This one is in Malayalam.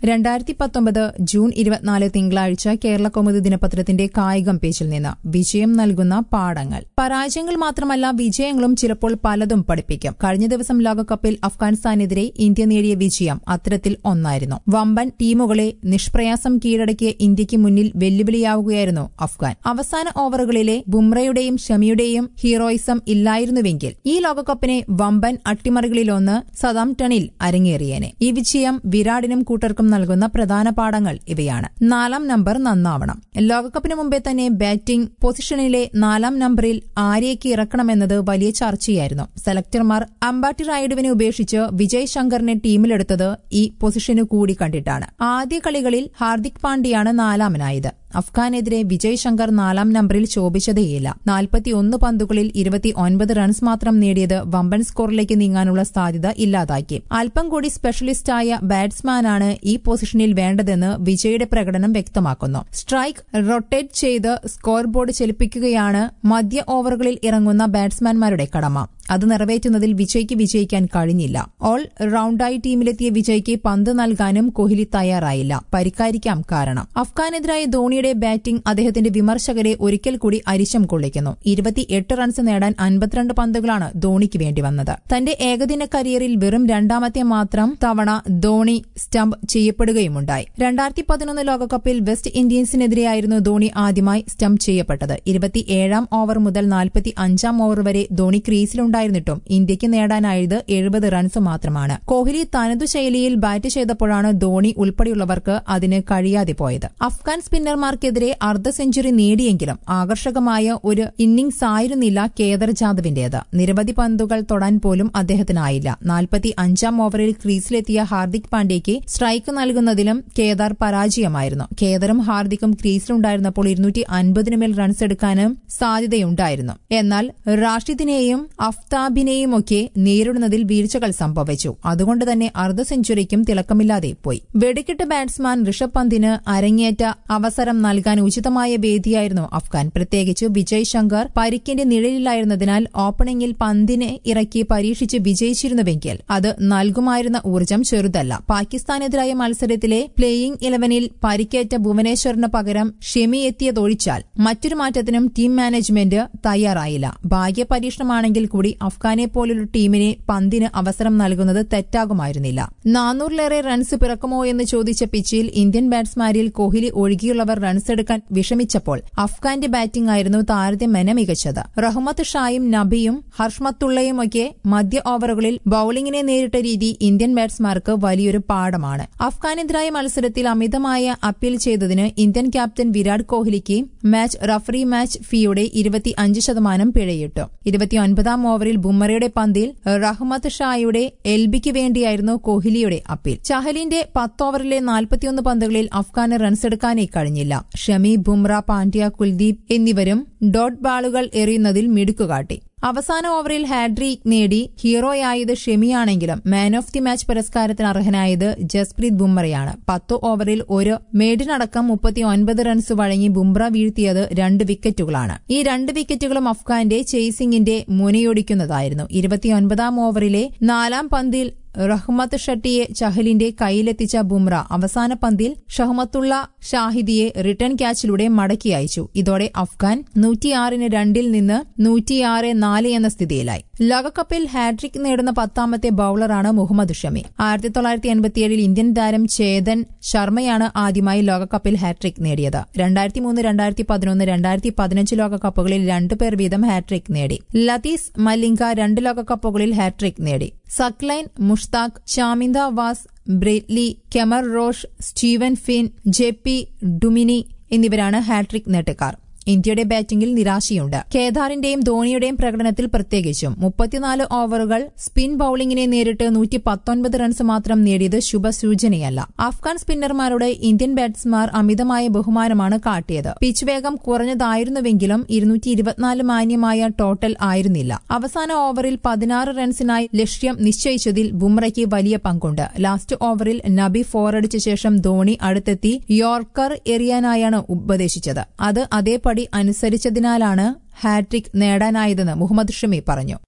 രണ്ടായിരത്തി പത്തൊമ്പത് ജൂൺ ഇരുപത്തിനാല് തിങ്കളാഴ്ച കേരള കൗമുദി ദിനപത്രത്തിന്റെ കായികം പേജിൽ നിന്ന് വിജയം നൽകുന്ന പാഠങ്ങൾ പരാജയങ്ങൾ മാത്രമല്ല വിജയങ്ങളും ചിലപ്പോൾ പലതും പഠിപ്പിക്കും കഴിഞ്ഞ ദിവസം ലോകകപ്പിൽ അഫ്ഗാനിസ്ഥാനെതിരെ ഇന്ത്യ നേടിയ വിജയം അത്തരത്തിൽ ഒന്നായിരുന്നു വമ്പൻ ടീമുകളെ നിഷ്പ്രയാസം കീഴടക്കിയ ഇന്ത്യക്ക് മുന്നിൽ വെല്ലുവിളിയാവുകയായിരുന്നു അഫ്ഗാൻ അവസാന ഓവറുകളിലെ ബുംറയുടെയും ഷമിയുടെയും ഹീറോയിസം ഇല്ലായിരുന്നുവെങ്കിൽ ഈ ലോകകപ്പിനെ വമ്പൻ അട്ടിമറികളിലൊന്ന് സദാം ടണിൽ അരങ്ങേറിയേനെ ഈ വിജയം വിരാടിനും കൂട്ടർക്കും നൽകുന്ന പ്രധാന പാഠങ്ങൾ ഇവയാണ് നാലാം നമ്പർ നന്നാവണം ലോകകപ്പിന് മുമ്പേ തന്നെ ബാറ്റിംഗ് പൊസിഷനിലെ നാലാം നമ്പറിൽ ആരെയൊക്കെ ഇറക്കണമെന്നത് വലിയ ചർച്ചയായിരുന്നു സെലക്ടർമാർ അമ്പാട്ടി റായിഡുവിനെ ഉപേക്ഷിച്ച് വിജയ് ശങ്കറിനെ ടീമിലെടുത്തത് ഈ പൊസിഷനു കൂടി കണ്ടിട്ടാണ് ആദ്യ കളികളിൽ ഹാർദിക് പാണ്ഡ്യയാണ് നാലാമനായത് അഫ്ഗാനെതിരെ വിജയ് ശങ്കർ നാലാം നമ്പറിൽ ശോഭിച്ചതേയില്ല നാൽപ്പത്തിയൊന്ന് പന്തുകളിൽ ഇരുപത്തിയൊൻപത് റൺസ് മാത്രം നേടിയത് വമ്പൻ സ്കോറിലേക്ക് നീങ്ങാനുള്ള സാധ്യത ഇല്ലാതാക്കി അല്പം കൂടി സ്പെഷ്യലിസ്റ്റായ ബാറ്റ്സ്മാനാണ് ഈ പൊസിഷനിൽ വേണ്ടതെന്ന് വിജയുടെ പ്രകടനം വ്യക്തമാക്കുന്നു സ്ട്രൈക്ക് റൊട്ടേറ്റ് ചെയ്ത് സ്കോർ ബോർഡ് ചലിപ്പിക്കുകയാണ് മധ്യ ഓവറുകളിൽ ഇറങ്ങുന്ന ബാറ്റ്സ്മാൻമാരുടെ കടമ അത് നിറവേറ്റുന്നതിൽ വിജയ്ക്ക് വിജയിക്കാൻ കഴിഞ്ഞില്ല ഓൾ റൌണ്ടായി ടീമിലെത്തിയ വിജയ്ക്ക് പന്ത് നൽകാനും കോഹ്ലി തയ്യാറായില്ല പരിക്കാരിക്കാം കാരണം അഫ്ഗാനെതിരായ ധോണിയുടെ ബാറ്റിംഗ് അദ്ദേഹത്തിന്റെ വിമർശകരെ ഒരിക്കൽ കൂടി അരിശം കൊള്ളിക്കുന്നു ഇരുപത്തിയെട്ട് റൺസ് നേടാൻ അൻപത്തിരണ്ട് പന്തുകളാണ് ധോണിക്ക് വേണ്ടി വന്നത് തന്റെ ഏകദിന കരിയറിൽ വെറും രണ്ടാമത്തെ മാത്രം തവണ ധോണി സ്റ്റംപ് ചെയ്യപ്പെടുകയുമുണ്ടായി രണ്ടായിരത്തി പതിനൊന്ന് ലോകകപ്പിൽ വെസ്റ്റ് ഇൻഡീസിനെതിരെയായിരുന്നു ധോണി ആദ്യമായി സ്റ്റംപ് ചെയ്യപ്പെട്ടത് ഇരുപത്തിയേഴാം ഓവർ മുതൽ നാൽപ്പത്തി അഞ്ചാം ഓവർ വരെ ധോണി ക്രീസിലുണ്ടായിരുന്നിട്ടും ഇന്ത്യക്ക് നേടാനായത് എഴുപത് റൺസ് മാത്രമാണ് കോഹ്ലി തനതു ശൈലിയിൽ ബാറ്റ് ചെയ്തപ്പോഴാണ് ധോണി ഉൾപ്പെടെയുള്ളവർക്ക് അതിന് കഴിയാതെ പോയത് അഫ്ഗാൻ സ്പിന്നർമാർക്കെതിരെ അർദ്ധ സെഞ്ചുറി നേടിയെങ്കിലും ആകർഷകമായ ഒരു ഇന്നിംഗ്സ് ആയിരുന്നില്ല കേദർ ജാദവിന്റേത് നിരവധി പന്തുകൾ തൊടാൻ പോലും അദ്ദേഹത്തിനായില്ല നാൽപ്പത്തി അഞ്ചാം ഓവറിൽ ക്രീസിലെത്തിയ ഹാർദിക് പാണ്ഡ്യയ്ക്ക് സ്ട്രൈക്ക് നൽകുന്നതിലും കേദാർ പരാജയമായിരുന്നു കേദറും ഹാർദിക്കും ക്രീസിലുണ്ടായിരുന്നപ്പോൾ ഇരുന്നൂറ്റി അൻപതിനുമേൽ റൺസ് എടുക്കാനും സാധ്യതയുണ്ടായിരുന്നു എന്നാൽ റാഷിദിനെയും അഫ്താബിനെയും ഒക്കെ നേരിടുന്നതിൽ വീഴ്ചകൾ സംഭവിച്ചു അതുകൊണ്ട് തന്നെ അർദ്ധ സെഞ്ചുറിക്കും തിളക്കമില്ലാതെ പോയി വെടിക്കെട്ട് ബാറ്റ്സ്മാൻ ഋഷഭ് പന്തിന് അരങ്ങേറ്റ അവസരം നൽകാൻ ഉചിതമായ വേദിയായിരുന്നു അഫ്ഗാൻ പ്രത്യേകിച്ച് വിജയ് ശങ്കർ പരിക്കിന്റെ നിഴലിലായിരുന്നതിനാൽ ഓപ്പണിംഗിൽ പന്തിനെ ഇറക്കി പരീക്ഷിച്ച് വിജയിച്ചിരുന്നുവെങ്കിൽ അത് നൽകുമായിരുന്ന ഊർജ്ജം ചെറുതല്ല പാകിസ്ഥാനെതിരായ മത്സരത്തിലെ പ്ലേയിംഗ് ഇലവനിൽ പരിക്കേറ്റ ഭുവനേശ്വറിന് പകരം ഷെമി എത്തിയതൊഴിച്ചാൽ മറ്റൊരു മാറ്റത്തിനും ടീം മാനേജ്മെന്റ് തയ്യാറായില്ല ഭാഗ്യ പരീക്ഷണമാണെങ്കിൽ കൂടി അഫ്ഗാനെ പോലൊരു ടീമിനെ പന്തിന് അവസരം നൽകുന്നത് തെറ്റാകുമായിരുന്നില്ല നാനൂറിലേറെ റൺസ് പിറക്കുമോ എന്ന് ചോദിച്ച പിച്ചിൽ ഇന്ത്യൻ ബാറ്റ്സ്മാരിൽ കോഹ്ലി ഒഴികെയുള്ളവർ റൺസ് എടുക്കാൻ വിഷമിച്ചപ്പോൾ അഫ്ഗാന്റെ ബാറ്റിംഗ് ആയിരുന്നു താരതമ്യേന മികച്ചത് റഹ്മത്ത് ഷായും നബിയും ഹർഷ്മത്തുള്ളയുമൊക്കെ മധ്യ ഓവറുകളിൽ ബൌളിംഗിനെ നേരിട്ട രീതി ഇന്ത്യൻ ബാറ്റ്സ്മാർക്ക് വലിയൊരു പാഠമാണ് അഫ്ഗാനെതിരായ മത്സരത്തിൽ അമിതമായ അപ്പീൽ ചെയ്തതിന് ഇന്ത്യൻ ക്യാപ്റ്റൻ വിരാട് കോഹ്ലിക്ക് മാച്ച് റഫറി മാച്ച് ഫീയുടെ ഇരുപത്തിയഞ്ച് ശതമാനം പിഴയിട്ടു ഇരുപത്തിയൊൻപതാം ഓവറിൽ ബുമ്മറയുടെ പന്തിൽ റഹ്മത്ത് ഷായുടെ എൽബിക്ക് വേണ്ടിയായിരുന്നു കോഹ്ലിയുടെ അപ്പീൽ ചഹലിന്റെ പത്തോവറിലെ നാൽപ്പത്തിയൊന്ന് പന്തുകളിൽ അഫ്ഗാന് റൺസെടുക്കാനേ കഴിഞ്ഞില്ല ഷമി ബുംറ പാണ്ഡ്യ കുൽദീപ് എന്നിവരും ഡോട്ട് ബാളുകൾ എറിയുന്നതിൽ മിടുക്കുകാട്ടി അവസാന ഓവറിൽ ഹാഡ്രിക് നേടി ഹീറോയായത് ഷെമിയാണെങ്കിലും മാൻ ഓഫ് ദി മാച്ച് പുരസ്കാരത്തിന് അർഹനായത് ജസ്പ്രീത് ബുംറയാണ് പത്ത് ഓവറിൽ ഒരു മേഡിനടക്കം മുപ്പത്തിയൊൻപത് റൺസ് വഴങ്ങി ബുംറ വീഴ്ത്തിയത് രണ്ട് വിക്കറ്റുകളാണ് ഈ രണ്ട് വിക്കറ്റുകളും അഫ്ഗാന്റെ ചേസിംഗിന്റെ മുനയൊടിക്കുന്നതായിരുന്നു ഇരുപത്തിയൊൻപതാം ഓവറിലെ നാലാം പന്തിൽ റഹ്മത്ത് ഷട്ടിയെ ചഹലിന്റെ കയ്യിലെത്തിച്ച ബുംറ അവസാന പന്തിൽ ഷഹ്മത്തുള്ള ഷാഹിദിയെ റിട്ടേൺ ക്യാച്ചിലൂടെ മടക്കി അയച്ചു ഇതോടെ അഫ്ഗാൻ നൂറ്റിയാറിന് രണ്ടിൽ നിന്ന് നൂറ്റിയാറ് നാല് എന്ന സ്ഥിതിയിലായി ലോകകപ്പിൽ ഹാട്രിക് നേടുന്ന പത്താമത്തെ ബൌളറാണ് മുഹമ്മദ് ഷമി ആയിരത്തി തൊള്ളായിരത്തി എൺപത്തിയേഴിൽ ഇന്ത്യൻ താരം ചേതൻ ശർമ്മയാണ് ആദ്യമായി ലോകകപ്പിൽ ഹാട്രിക് നേടിയത് രണ്ടായിരത്തി മൂന്ന് രണ്ടായിരത്തി പതിനൊന്ന് രണ്ടായിരത്തി പതിനഞ്ച് ലോകകപ്പുകളിൽ രണ്ടുപേർ വീതം ഹാട്രിക് നേടി ലതീസ് മലിംഗ രണ്ട് ലോകകപ്പുകളിൽ ഹാട്രിക് നേടി Saqlain Mushtaq Chaminda Vaas Brett Lee Kemar Roach Steven Finn J P Duminy എന്നിവരാണ് ഹാട്രിക് നേട്ടക്കാർ ഇന്ത്യയുടെ ബാറ്റിംഗിൽ നിരാശയുണ്ട് കേദാറിന്റെയും ധോണിയുടെയും പ്രകടനത്തിൽ പ്രത്യേകിച്ചും മുപ്പത്തിനാല് ഓവറുകൾ സ്പിൻ ബൌളിംഗിനെ നേരിട്ട് നൂറ്റി പത്തൊൻപത് റൺസ് മാത്രം നേടിയത് ശുഭസൂചനയല്ല അഫ്ഗാൻ സ്പിന്നർമാരോട് ഇന്ത്യൻ ബാറ്റ്സ്മാർ അമിതമായ ബഹുമാനമാണ് കാട്ടിയത് പിച്ച് വേഗം കുറഞ്ഞതായിരുന്നുവെങ്കിലും ഇരുന്നൂറ്റി ഇരുപത്തിനാല് മാന്യമായ ടോട്ടൽ ആയിരുന്നില്ല അവസാന ഓവറിൽ പതിനാറ് റൺസിനായി ലക്ഷ്യം നിശ്ചയിച്ചതിൽ ബുംറയ്ക്ക് വലിയ പങ്കുണ്ട് ലാസ്റ്റ് ഓവറിൽ നബി ഫോറടിച്ച ശേഷം ധോണി അടുത്തെത്തി യോർക്കർ എറിയാനായാണ് ഉപദേശിച്ചത് അത് അതേപടി അനുസരിച്ചതിനാലാണ് ഹാട്രിക് നേടാനായതെന്ന് മുഹമ്മദ് ഷമി പറഞ്ഞു